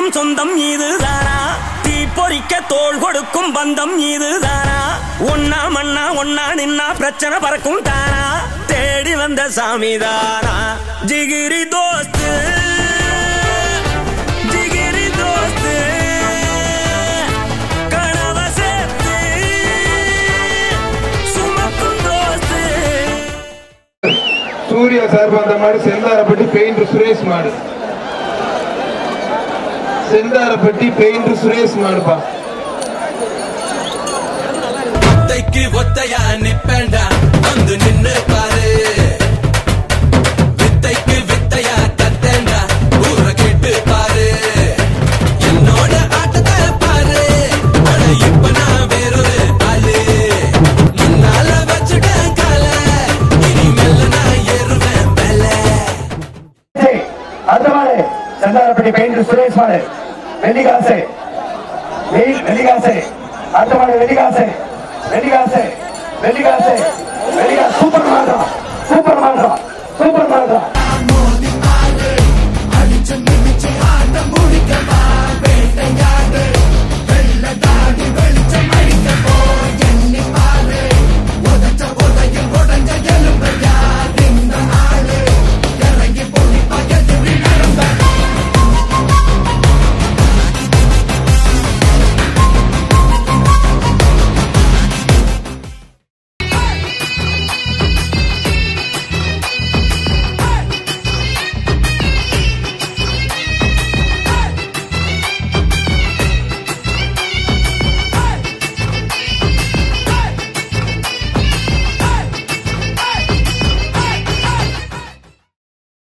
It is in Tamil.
அணைக்கும் சொந்தம் இதுதானா தீ பொறிக்க தோள் கொடுக்கும் பந்தம் இதுதானா ஒன்னா மண்ணா ஒன்னா நின்னா பிரச்சனை பறக்கும் தானா தேடி வந்த சாமிதானா ஜிகிரி தோஸ்து ஜிகிரி தோஸ்து கனவ சேர்த்து சுமக்கும் தோஸ்து சூர்யா சார்பு அந்த மாடு செந்தாரப்பட்டி பெயிண்டர் சுரேஷ் மாடு செந்தாரப்பட்டி பெயிண்டர் சுரேஷ் மாடுப்பா ஒத்தைக்கு ஒத்தையா நிப்பேண்டா வந்து நின்னு பாரு வித்தைக்கு வித்தையா கத்தேண்டா ஊர கேட்டு பாரு என்னோட ஆட்டத்தை பாரு அட இப்ப நான் வேறொரு ஆளு முன்னால வச்சுட்டேன் கால இனி மெல்ல நான் ஏறுவேன் மேல அடுத்த மாடு செந்தாரப்பட்டி பெயிண்டர் சுரேஷ் மாடு வெள்ளிகாசு வெயில் வெள்ளிகாசு அடுத்த மாடு வெள்ளிகாசு வெள்ளிகாசு வெள்ளிகாசு வெள்ளிகாசு சூப்பர் மாடுறா சூப்பர் மாடுறா சூப்பர் மாடுறா